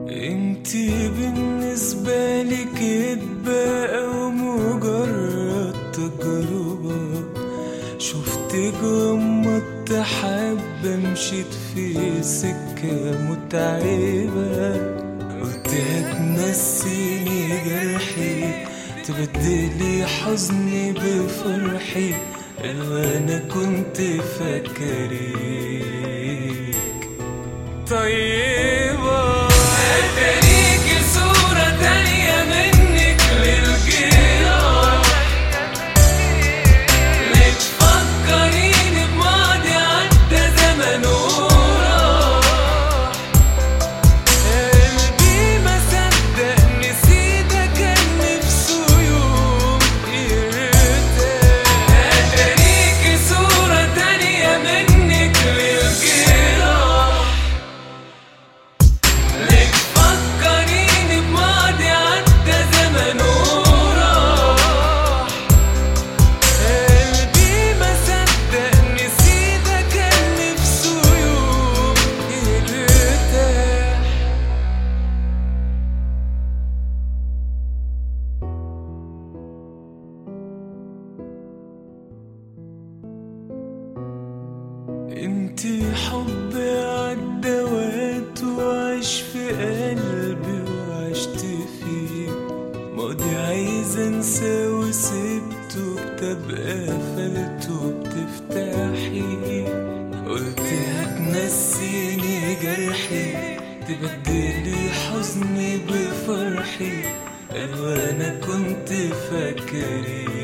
انتي بالنسبة لي كدبة او مجرد تجربة شفتك غمضت حبة مشيت في سكة متعبة قلت هتنسيني جرحي تبدلي حزني بفرحي وانا كنت فاكريك طيبة أتاريكي صورة تانية منك للجراح بتفكريني بماضي عدى زمن وراح قلبي ما صدق نسيتك كان نفسه يوم يرتاح أتاريكي صورة تانية منك للجراح ليك فكريني بماضي عدى زمن وراح قلبي ما صدق نسيتك كان نفسه يوم يرتاح انتي حب عالدوات وعيش في قلبي وعشت فيه ماضي عايز انسى وسبته بتبقى قفلته بتفتحي قلت هتنسيني جرحي تبدلي حزني بفرحي وانا كنت فاكرك